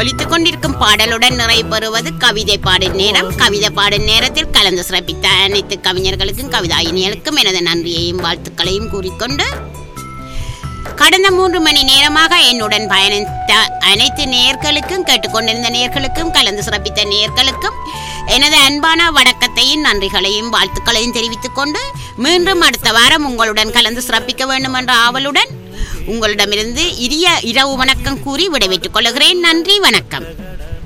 ஒலித்துக் கொண்டிருக்கும் பாடலுடன் நிறைவு பெறுவது கவிதை பாடும் நேரம் கவிதை பாடும் நேரத்தில் கலந்து சிறப்பித்த அனைத்து கவிஞர்களுக்கும் கவிதாயினிகளுக்கும் எனது நன்றியையும் வாழ்த்துக்களையும் கூறிக்கொண்டு கடந்த மூன்று மணி நேரமாக என்னுடன் பயணித்த அனைத்து நேர்களுக்கும் கேட்டுக்கொண்டிருந்த நேர்களுக்கும் கலந்து சிறப்பித்த நேர்களுக்கும் எனது அன்பான வணக்கத்தையும் நன்றிகளையும் வாழ்த்துக்களையும் தெரிவித்துக் கொண்டு மீண்டும் அடுத்த வாரம் உங்களுடன் கலந்து சிறப்பிக்க வேண்டும் என்ற ஆவலுடன் உங்களிடமிருந்து இரிய இரவு வணக்கம் கூறி விடைபெற்றுக் கொள்கிறேன் நன்றி வணக்கம்